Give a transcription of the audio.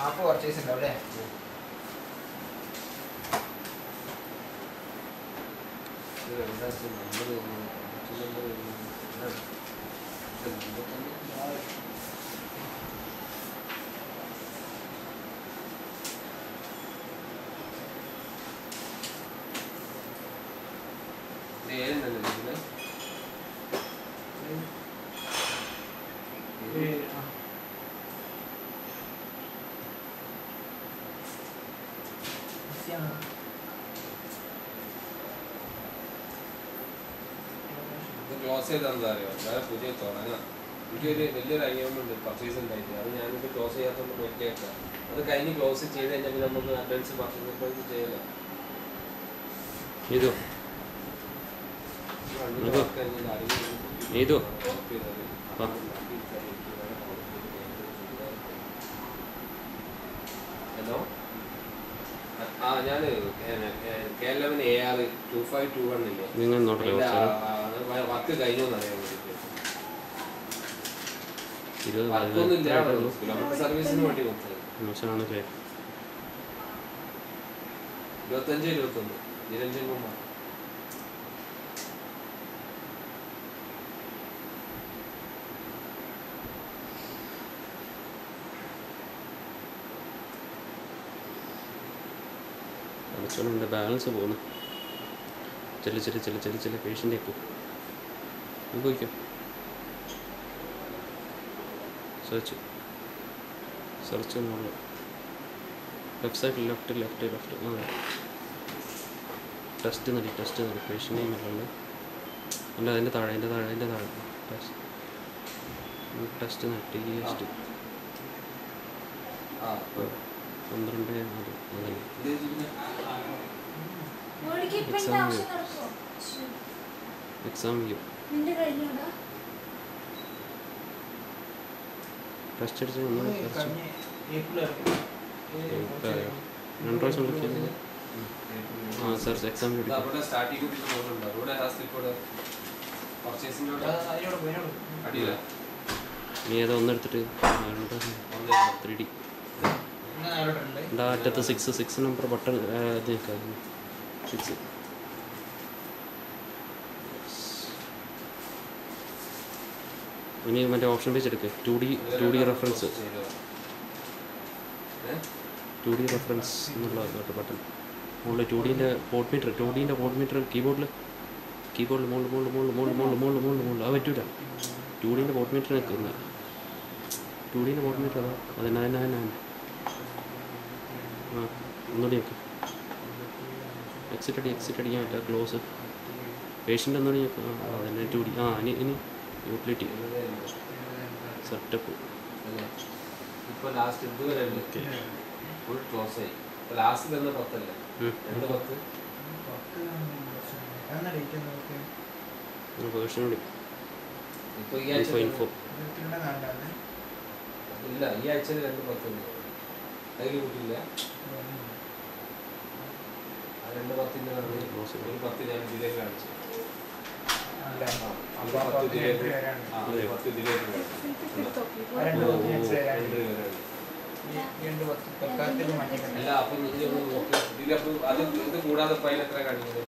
Half purchase ഉണ്ടാവും അല്ലേ ഇത് രണ്ടാമത്തെ നമ്പർ വരുന്നത് നമ്പർ വരുന്നത് ഇത് നമ്പർ തന്നെ ഇത് ഏതെന്നല്ലേ വിളിക്കുന്നത് ഇത് ക്ലോസ് ചെയ്താൽ എന്താ അറിയോ വേറെ പുതിയ തുടങ്ങാം എനിക്കൊരു വലിയൊരു അയ്യമുണ്ട് പർച്ചേസ് ഉണ്ടായിട്ട് അത് ഞാനിത് ക്ലോസ് ചെയ്യാത്തതുകൊണ്ട് നോക്കിയേക്കാം അത് കഴിഞ്ഞ് ക്ലോസ് ചെയ്ത് കഴിഞ്ഞാൽ പിന്നെ നമുക്ക് അഡ്വാൻസ് പർച്ചേസ് ചെയ്യലാം ഇതോ ഇതോ? ഇതോ? ആ. ഹലോ ആ ഞാൻ K eleven A R two five two one ഇല്ലേ നിങ്ങൾ നോട്ടല്ലേ കുറച്ച് വർക്ക് കഴിഞ്ഞു എന്നറിയാൻ വേണ്ടിയിട്ട് ഇരുപത് വർക്കൊന്നും ഇല്ല കിലോമീറ്റർ സർവീസിന് വേണ്ടി കൊടുത്തത് മോശമാണല്ലേ ഇരുപത്തഞ്ച് ഇരുപത്തൊന്ന് നിരഞ്ജൻ കുമാർ അടച്ചോളം എൻ്റെ ബാലൻസ് പോകുന്നു ചെല്ലു ചെല്ലു ചെല്ലു ചെല്ലു ചെല്ലു പേഷ്യൻ്റെ പോ പോയിക്കോ സെർച്ച് സെർച്ച് മുകളിൽ left side left left left അതെ ടെസ്റ്റ് നടി ടെസ്റ്റ് നടി പേഷ്യൻ്റെ മെല്ലുണ്ട് അല്ല അതിൻ്റെ താഴെ അതിൻ്റെ താഴെ അതിൻ്റെ താഴെ ടെസ്റ്റ് ടെസ്റ്റ് നടി ടെസ്റ്റ് ആ പന്ത്രണ്ട് നാല് അങ്ങനെ ഇത് ഇതിന് മോളിക്ക് ഇപ്പൊ Exam എന്റെ ആവശ്യം നടക്കുമോ ശ്ശോ. എക്സാം ചെയ്യും നിന്റെ കഴിഞ്ഞോടാ ടെസ്റ്റ് അടിച്ച് നമ്മൾ ടെസ്റ്റ് കഴിഞ്ഞ ഏപ്രിൽ ഇറക്കി. രണ്ട് പ്രാവശ്യം വിളിക്കുന്നത് ആ സാർ എക്സാം ഇത് എടുക്കും അവിടെ സ്റ്റാർട്ടിംഗ് നോക്കുന്നുണ്ട് അവിടെ ആ സ്ലിപ്പ് ഇവിടെ പർച്ചേസിൻ്റെ അവിടെ അത് അതിനോട് പോയി, അതിനോട് പോയി. അടിയില്ല നീ ഏതാ ഒന്നെടുത്തിട്ട് രണ്ട് ഒന്ന് ത്രീ ഡി ഇങ്ങനെ അതിലോട്ടുണ്ട്. എൻ്റെ അറ്റത്ത് സിക്സ് സിക്സ് നമ്പർ ബട്ടൺ ഇത് നിൽക്കാം സിക്സ് ഇനി മറ്റേ ഓപ്ഷൻ പേജ് എടുക്ക് two D two D reference two D reference എന്നുള്ള ബട്ടൺ മുകളിൽ ടു ഡീൻ്റെ പോർട്ട് മീറ്റർ ടു ഡീൻ്റെ പോർട്ട് മീറ്റർ കീബോർഡിൽ കീബോർഡിൽ മുകളിൽ മുകളിൽ മുകളിൽ മുകളിൽ മുകളിൽ മുകളിൽ മുകളിൽ മുകളിൽ അത് പറ്റൂല ടു ഡീൻ്റെ പോർട്ട് മീറ്റർ നിൽക്കുന്ന ടു ഡീൻ്റെ പോർട്ട് മീറ്റർ അതാ അത് നയൻ നയൻ നയൻ ആ ഒന്നുകൂടി നോക്ക് എക്സിറ്റ് അടി എക്സിറ്റ് അടിക്കാൻ പറ്റില്ല ക്ലോസ് പേഷ്യൻ്റ് ഒന്നുകൂടി നോക്ക് ആ ആ, അതന്നെ ടു ഡി ആ ഇനി ഇനി യൂട്ടിലിറ്റി സെറ്റപ്പ് ഇപ്പൊ ലാസ്റ്റ് ഇതുവരെ ഫുൾ ക്ലോസ് ആയി ഇപ്പൊ ലാസ്റ്റ് തന്നെ പത്തല്ലേ രണ്ട് പത്ത് എന്നാ date ഒന്ന് നോക്ക്. പേഴ്സൺ കൂടി ഇപ്പൊ ഈ ഇൻഫോ ആഴ്ച ഇൻഫോ ഇരുപത്തിരണ്ട് നാലിനാണ്. ഇല്ല ഈ ആഴ്ചയിൽ രണ്ട് പത്ത് അതിൽ കൂട്ടിയില്ല ആ രണ്ട് പത്തിന്റെ നടുവിൽ ഒരു പത്ത് ഞാൻ ഇതിലേക്ക് കാണിച്ചു അല്ല. ആ, അപ്പൊ ഒരു ആ പത്ത് പത്ത് ഇതിലേക്ക് entry വരാനുണ്ട്. ആ ഒരു പത്ത് ഇതിലേക്ക് കാണിച്ചു ആ രണ്ട് പത്ത് entry രണ്ട് വരാനുണ്ട്. വരാനുണ്ട്. ഈ രണ്ട് പത്ത് തൽക്കാലത്തേക്ക് മാറ്റിക്കണം അല്ല അപ്പൊ ഇനി ഒന്ന് നോക്കി ഇതിലപ്പോ അത് ഇത് കൂടാതെ ഇപ്പൊ അതിലെത്ര കാണിക്കുന്നത്